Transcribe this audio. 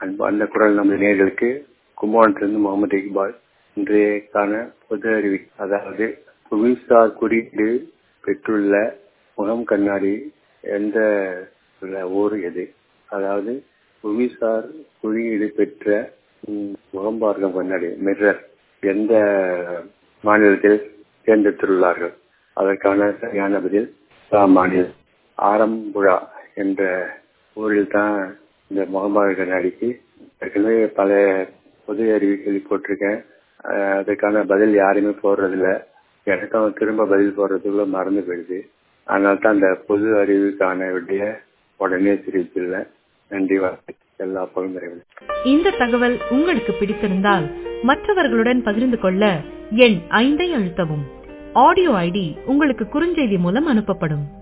அன்பு அந்த குரல் நம்ம நேர்களுக்கு கும்பகோணத்திலிருந்து முகமது இக்பால் இன்றையக்கான பொது அறிவி அதாவது புவிசார் குறியீடு பெற்றுள்ள முகம் கண்ணாடி எந்த உள்ள ஊர் எது அதாவது புவிசார் குறியீடு பெற்ற ம், முகம்பார்க்கம் கண்ணாடி மிரர் எந்த மாநிலத்தில் தேர்ந்தெடுத்துள்ளார்கள் அதற்கான சரியான பதில் ஆ மாநிலம் ஆரம்புழா என்ற ஊரில் தான் இந்த முகம்பார்க்க கண்ணாடிக்கு ஏற்கனவே பல பொது அறிவு கேள்வி போட்டிருக்கேன் அஹ் அதுக்கான பதில் யாருமே போடுறதில்ல எனக்கும் திரும்ப பதில் போடுறதுக்குள்ள மறந்து போயிடுது அதனால தான் அந்த பொது அறிவுக்கான விடைய உடனே தெரிவிச்சில்ல நன்றி வாழ்த்து எல்லா பகுந்தரைகளும் இந்த தகவல் உங்களுக்கு பிடித்திருந்தால் மற்றவர்களுடன் பகிர்ந்து கொள்ள எண் ஐந்தை அழுத்தவும் ஆடியோ ஐடி உங்களுக்கு குறுஞ்செய்தி மூலம் அனுப்பப்படும்